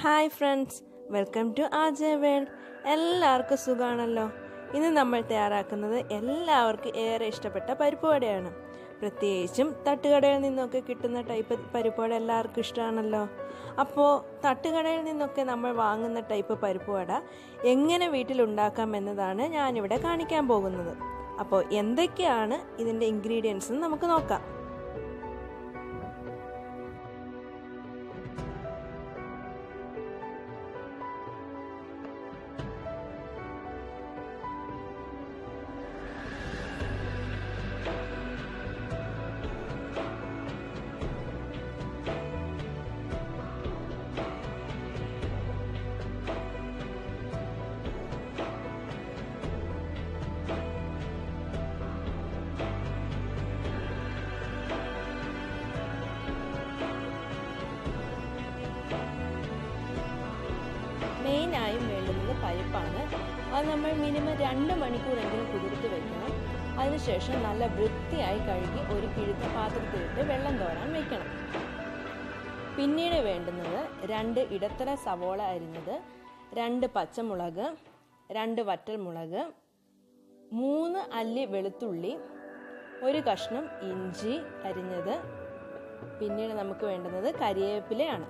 hi friends welcome to AJ world എല്ലാവർക്കും സുഖമാണല്ലോ ഇന്ന് നമ്മൾ തയ്യാറാക്കുന്നത് എല്ലാവർക്കും ഏറെ ഇഷ്ടപ്പെട്ട പരിപ്പ് വടയാണ് പ്രത്യേകിച്ചും തട്ടുകടയിൽ നിന്നൊക്കെ കിട്ടുന്ന ടൈപ്പ് പരിപ്പ് വട എല്ലാവർക്കും ഇഷ്ടമാണല്ലോ അപ്പോൾ തട്ടുകടയിൽ നിന്നൊക്കെ നമ്മൾ വാങ്ങുന്ന ടൈപ്പ് പരിപ്പ് വട എങ്ങനെ വീട്ടിലുണ്ടാക്കാം എന്നതാണ് ഞാനിവിടെ കാണിക്കാൻ പോകുന്നത് അപ്പോൾ എന്തൊക്കെയാണ് ഇതിൻ്റെ ഇൻഗ്രീഡിയൻസ് നമുക്ക് നോക്കാം മെയിനായും വേണ്ടുന്നത് പരിപ്പാണ് അത് നമ്മൾ മിനിമം രണ്ട് മണിക്കൂറെങ്കിലും കുതിർത്ത് വെക്കണം അതിനുശേഷം നല്ല വൃത്തിയായി കഴുകി ഒരു കിഴുത്ത പാത്രത്തിലിട്ട് വെള്ളം തോരാൻ വെക്കണം പിന്നീട് വേണ്ടുന്നത് രണ്ട് ഇടത്തര സവോള അരിഞ്ഞത് രണ്ട് പച്ചമുളക് രണ്ട് വറ്റൽമുളക് മൂന്ന് അല്ലി വെളുത്തുള്ളി ഒരു കഷ്ണം ഇഞ്ചി അരിഞ്ഞത് പിന്നീട് നമുക്ക് വേണ്ടുന്നത് കരിവേപ്പിലയാണ്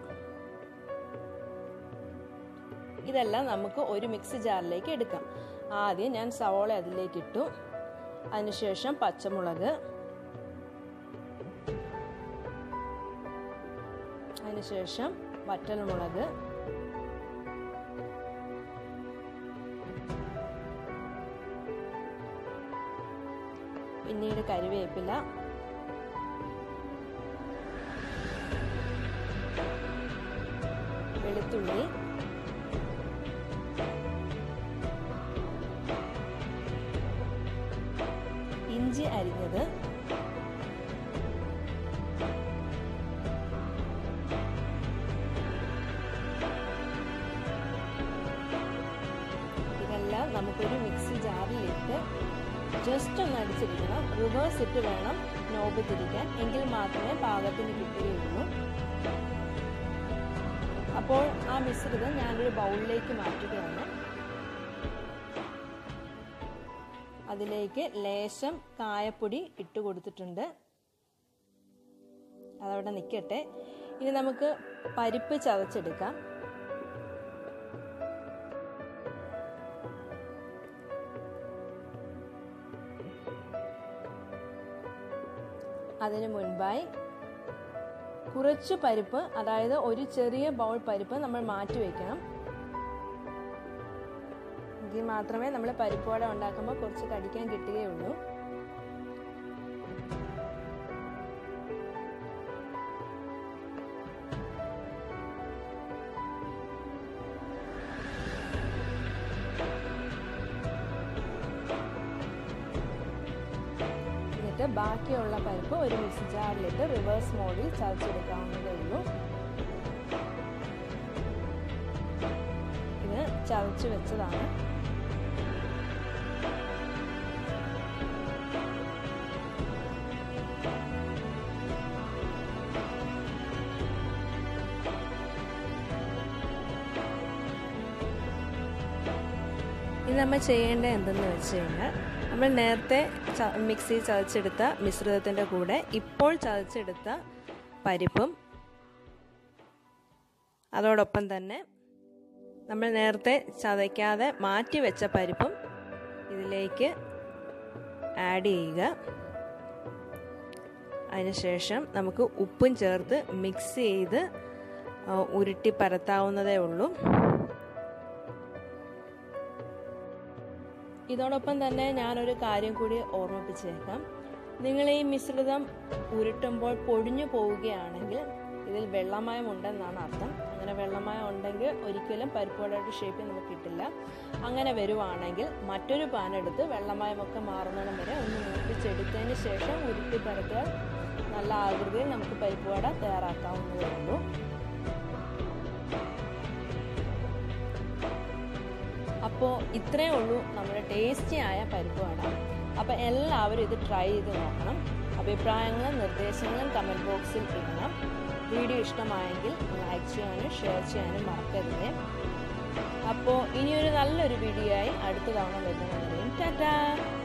ഇതെല്ലാം നമുക്ക് ഒരു മിക്സി ജാറിലേക്ക് എടുക്കാം ആദ്യം ഞാൻ സവോള അതിലേക്ക് ഇട്ടു അതിനുശേഷം പച്ചമുളക് അതിനുശേഷം വറ്റൽമുളക് പിന്നീട് കരിവേപ്പില വെളുത്തുള്ളി ഇഞ്ചി അരിഞ്ഞത് ഇതെല്ലാം നമുക്കൊരു മിക്സി ജാറിലിട്ട് ജസ്റ്റ് ഒന്ന് അടിച്ചെടുക്കണം റിവേഴ്സ് ഇട്ട് വേണം നോബ് തിരിക്കാൻ എങ്കിൽ മാത്രമേ പാകത്തിന് കിട്ടുകയുള്ളൂ അപ്പോൾ ആ മിശ്രിതം ഞാനൊരു ബൗളിലേക്ക് മാറ്റുകയാണ് അതിലേക്ക് ലേശം കായപ്പൊടി ഇട്ട് കൊടുത്തിട്ടുണ്ട് അതവിടെ നിൽക്കട്ടെ ഇനി നമുക്ക് പരിപ്പ് ചതച്ചെടുക്കാം അതിനു മുൻപായി കുറച്ച് പരിപ്പ് അതായത് ഒരു ചെറിയ ബൗൾ പരിപ്പ് നമ്മൾ മാറ്റി വയ്ക്കണം എങ്കിൽ മാത്രമേ നമ്മൾ പരിപ്പ് വട ഉണ്ടാക്കുമ്പോൾ കുറച്ച് കടിക്കാൻ കിട്ടുകയുള്ളൂ എന്നിട്ട് ബാക്കിയുള്ള പരിപ്പ് ഒരു മിക്സി ജാറിലിട്ട് റിവേഴ്സ് മോഡിൽ ചതച്ചെടുക്കാവുന്നതേ ഉള്ളൂ ഇത് ചതച്ച് വെച്ചതാണ് ഇത് നമ്മൾ ചെയ്യേണ്ടത് എന്തെന്ന് വെച്ച് കഴിഞ്ഞാൽ നമ്മൾ നേരത്തെ മിക്സി ചതച്ചെടുത്ത മിശ്രിതത്തിൻ്റെ കൂടെ ഇപ്പോൾ ചതച്ചെടുത്ത പരിപ്പും അതോടൊപ്പം തന്നെ നമ്മൾ നേരത്തെ ചതയ്ക്കാതെ മാറ്റി വെച്ച പരിപ്പും ഇതിലേക്ക് ആഡ് ചെയ്യുക അതിനുശേഷം നമുക്ക് ഉപ്പും ചേർത്ത് മിക്സ് ചെയ്ത് ഉരുട്ടി പരത്താവുന്നതേ ഉള്ളൂ ഇതോടൊപ്പം തന്നെ ഞാനൊരു കാര്യം കൂടി ഓർമ്മിപ്പിച്ചേക്കാം നിങ്ങൾ ഈ മിശ്രിതം ഉരുട്ടുമ്പോൾ പൊടിഞ്ഞു പോവുകയാണെങ്കിൽ ഇതിൽ വെള്ളമയം ഉണ്ടെന്നാണ് അർത്ഥം അങ്ങനെ വെള്ളമയം ഉണ്ടെങ്കിൽ ഒരിക്കലും പരിപ്പുവടയുടെ ഷേപ്പിൽ നമുക്ക് കിട്ടില്ല അങ്ങനെ വരുവാണെങ്കിൽ മറ്റൊരു പാൻ എടുത്ത് വെള്ളമയമൊക്കെ മാറുന്നിടം വരെ ഒന്ന് മൂപ്പിച്ചെടുത്തതിന് ശേഷം ഉരുട്ടി പരത്തിയാൽ നല്ല ആകൃതിയിൽ നമുക്ക് പരിപ്പുവട തയ്യാറാക്കാവുന്നതേ ഉള്ളൂ അപ്പോൾ ഇത്രയേ ഉള്ളൂ നമ്മുടെ ടേസ്റ്റി ആയ പരിപ്പ് വട അപ്പോൾ എല്ലാവരും ഇത് ട്രൈ ചെയ്ത് നോക്കണം അഭിപ്രായങ്ങളും നിർദ്ദേശങ്ങളും കമൻറ്റ് ബോക്സിൽ ഇടണം വീഡിയോ ഇഷ്ടമായെങ്കിൽ ലൈക്ക് ചെയ്യാനും ഷെയർ ചെയ്യാനും മറക്കരുത് അപ്പോൾ ഇനിയൊരു നല്ലൊരു വീഡിയോ ആയി അടുത്ത തവണ വരുന്നവരെയും ടാറ്റാ